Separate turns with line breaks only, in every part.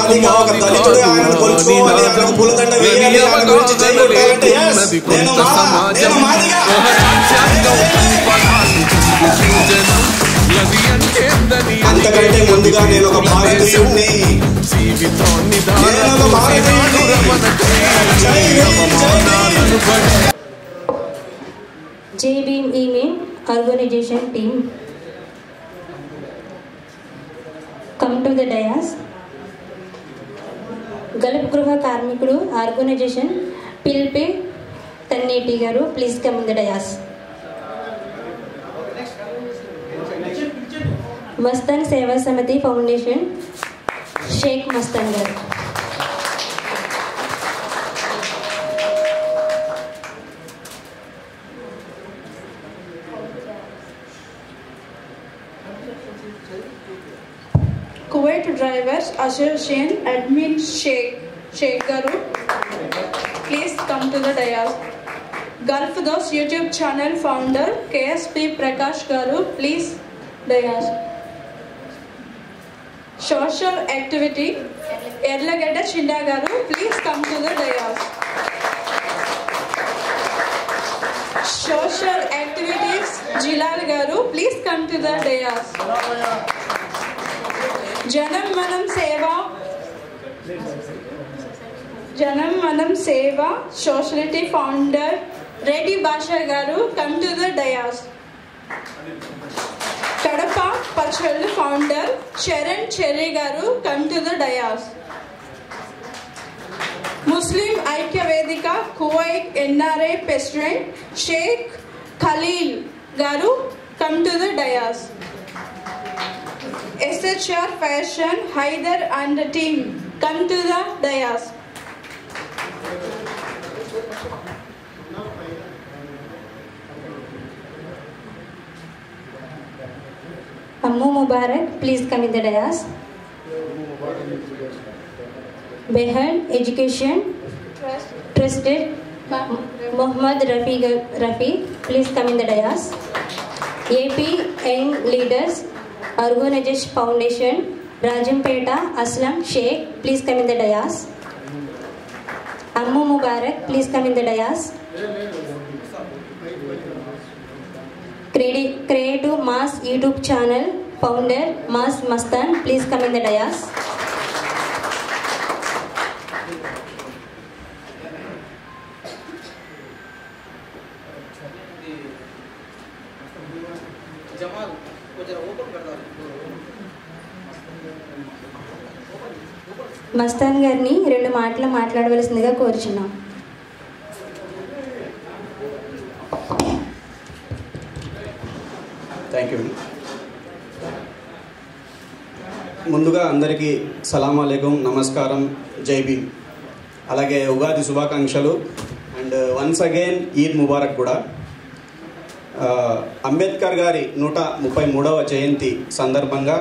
మాదిగా ఒక దళితుడు ఆయనను కొలుచుకోవాలి ఆయనకు పూలదండ వేయాలి ఆయన గురించి జై కొట్టాలంటే yes, నేను మా నేను మాదిగా అంతకంటే ముందుగా నేను ఒక భారతీయుడిని నేను ఒక భారతీయుడిని జై భీమ్, జై భీమ్.
జై Bhim email organization team come to the dais Gulf గృహ కార్మికుడు ఆర్గనైజేషన్ పిల్పి తన్నేటి గారు please come the dais Mastan Seva Samithi foundation Sheikh Mastan గారు
Kuwait Drivers Association Admin Sheikh Sheikh Garu. Please come to the dais. Gulf Dos YouTube channel founder KSP Prakash Garu. Please dais. Social activity Erlagada Chinda Garu. Please come to the dais. Social activities Jilal Garu. Please come to the dais. జనం మనం సేవ జనం మనం సేవ సోషలిటీ founder Reddy Basha గారు come to the dais Kadapa పచ్చళ్ళు founder Charan Cherry గారు come to the dais Muslim Aikya Vedika Kuwait NRI president Sheikh Khaleel గారు come to the dais SHR Fashion, Haider and the team come to the dais.
Ammu Mubarak, please come in the dais. Behad Education Trusted Muhammad Rafi, Rafi, please come in the dais. AP Young Leaders Organization Foundation Rajampeta Aslam Sheikh, please come in the dais. Ammu Mubarak, please come in the dais. Creative Creative Mass YouTube channel founder Mas Mastan, please come in the dais. Mastan గారిని రెండు మాటలు మాట్లాడవలసిందిగా కోరుచున్నాం
thank you ముందుగా అందరికీ సలాం అలైకుం నమస్కారం జై భీమ్ అలాగే ఉగాది శుభాకాంక్షలు and once again Eid Mubarak కూడా ఆ, అంబేద్కర్ గారి నూట ముప్పై మూడవ జయంతి సందర్భంగా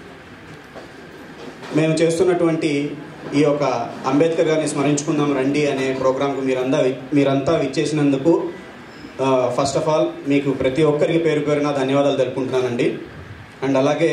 మేము చేస్తున్నటువంటి ఈ యొక్క అంబేద్కర్ గారిని స్మరించుకుందాం రండి అనే ప్రోగ్రాంకు మీరంతా మీరంతా విచ్చేసినందుకు ఫస్ట్ ఆఫ్ ఆల్ మీకు ప్రతి ఒక్కరికి పేరు పేరున ధన్యవాదాలు తెలుపుకుంటున్నానండి అండ్ అలాగే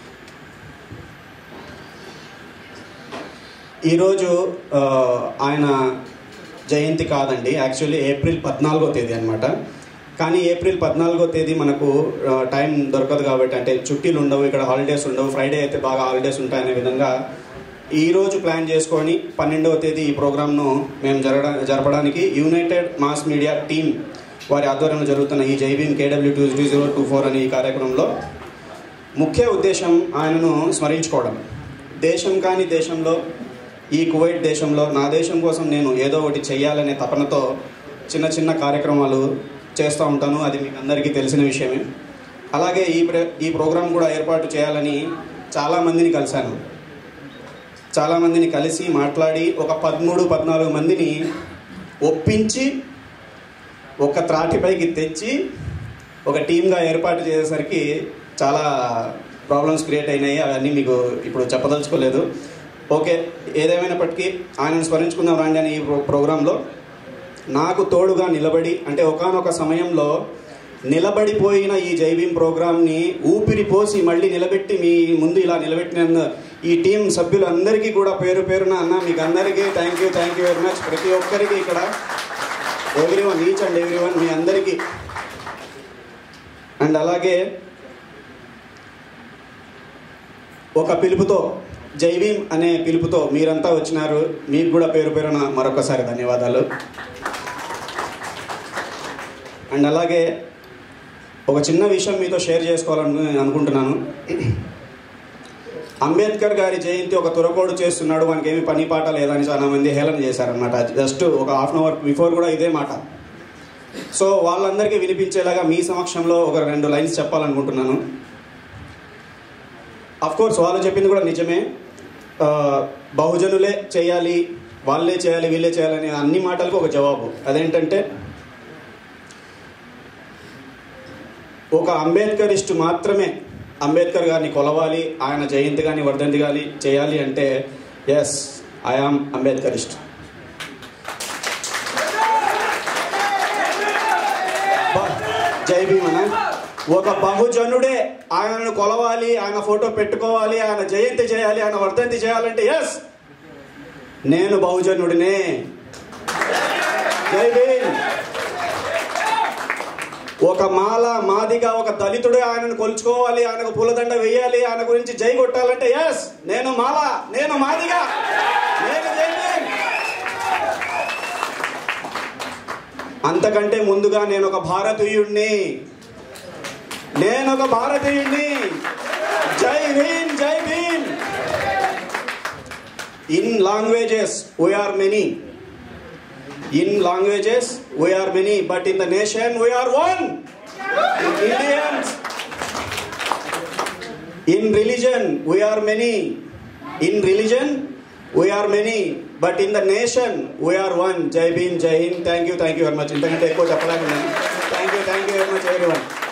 ఈరోజు ఆ, ఆయన జయంతి కాదండి యాక్చువల్లీ ఏప్రిల్ పద్నాలుగో తేదీ అనమాట కానీ ఏప్రిల్ పద్నాలుగో తేదీ మనకు ఆ, టైం దొరకదు కాబట్టి అంటే చుట్టీలు ఉండవు ఇక్కడ హాలిడేస్ ఉండవు ఫ్రైడే అయితే బాగా హాలిడేస్ ఉంటాయనే విధంగా ఈ రోజు ప్లాన్ చేసుకొని పన్నెండవ తేదీ ఈ ప్రోగ్రామ్ను మేము జరగడా జరపడానికి యునైటెడ్ మాస్ మీడియా టీం వారి ఆధ్వర్యంలో జరుగుతున్న ఈ జైబీన్ KW two zero two four అనే ఈ కార్యక్రమంలో ముఖ్య ఉద్దేశం ఆయనను స్మరించుకోవడం దేశం కాని దేశంలో ఈ కువైట్ దేశంలో నా దేశం కోసం నేను ఏదో ఒకటి చెయ్యాలనే తపనతో చిన్న చిన్న కార్యక్రమాలు చేస్తూ ఉంటాను అది మీకు అందరికీ తెలిసిన విషయమే అలాగే ఈ ప్ర ఈ ప్రోగ్రాం కూడా ఏర్పాటు చేయాలని చాలామందిని కలిశాను చాలామందిని కలిసి మాట్లాడి ఒక పదమూడు పద్నాలుగు మందిని ఒప్పించి ఒక త్రాటిపైకి తెచ్చి ఒక టీమ్గా ఏర్పాటు చేసేసరికి చాలా ప్రాబ్లమ్స్ క్రియేట్ అయినాయి అవన్నీ మీకు ఇప్పుడు చెప్పదలుచుకోలేదు ఓకే ఏదేమైనప్పటికీ ఆయనను స్మరించుకుందాం రండి అని ఈ ప్రో ప్రోగ్రాంలో నాకు తోడుగా నిలబడి అంటే ఒకానొక సమయంలో నిలబడిపోయిన ఈ జైబీం ప్రోగ్రామ్ని ఊపిరి పోసి మళ్ళీ నిలబెట్టి మీ ముందు ఇలా నిలబెట్టిన ఈ టీం సభ్యులందరికీ కూడా పేరు పేరున అన్న మీకు అందరికీ thank you thank you very much ప్రతి ఒక్కరికి ఇక్కడ every one each and every one మీ అందరికీ అండ్ అలాగే ఒక పిలుపుతో జైవీం అనే పిలుపుతో మీరంతా వచ్చినారు మీకు కూడా పేరు పేరున మరొకసారి ధన్యవాదాలు అండ్ అలాగే ఒక చిన్న విషయం మీతో షేర్ చేసుకోవాలని అనుకుంటున్నాను అంబేద్కర్ గారి జయంతి ఒక తురకోడు చేస్తున్నాడు మనకి ఏమి పని పాట లేదని చాలా మంది హేళన చేశారనమాట జస్ట్ ఒక హాఫ్ అన్ అవర్ బిఫోర్ కూడా ఇదే మాట సో వాళ్ళందరికీ వినిపించేలాగా మీ సమక్షంలో ఒక రెండు లైన్స్ చెప్పాలనుకుంటున్నాను అఫ్ కోర్స్ వాళ్ళు చెప్పింది కూడా నిజమే ఆ, బహుజనులే చేయాలి వాళ్ళే చేయాలి వీళ్ళే చేయాలని అన్ని మాటలకు ఒక జవాబు అదేంటంటే ఒక అంబేద్కరిస్ట్ మాత్రమే అంబేద్కర్ గారిని కొలవాలి ఆయన జయంతి కానీ వర్ధంతి కానీ చేయాలి అంటే ఎస్ ఐ ఆమ్ అంబేద్కరిస్ట్ బ- జై భీమన ఒక బహుజనుడే ఆయనను కొలవాలి ఆయన ఫోటో పెట్టుకోవాలి ఆయన జయంతి చేయాలి ఆయన వర్ధంతి చేయాలంటే ఎస్ నేను బహుజనుడినే జై భీమ్ ఒక మాల మాదిగా ఒక దళితుడే ఆయనను కొలుచుకోవాలి ఆయనకు పూలదండ వేయాలి ఆయన గురించి జై కొట్టాలంటే ఎస్ నేను మాల నేను మాదిగా నేను జై భీమ్. అంతకంటే ముందుగా నేను ఒక భారతీయుణ్ణి నేను ఒక భారతీయుణ్ణి జై భీమ్ జై Bhim in languages we are many In languages, we are many, but in the nation, we are one. Indians. In religion, we are many. In religion, we are many, but in the nation, we are one. Jai Bhim, Jai Hind. Thank you, thank you very much. ఇంతకంటే ఎక్కువ చెప్పలేకుండా thank you thank you very much ఎవరి one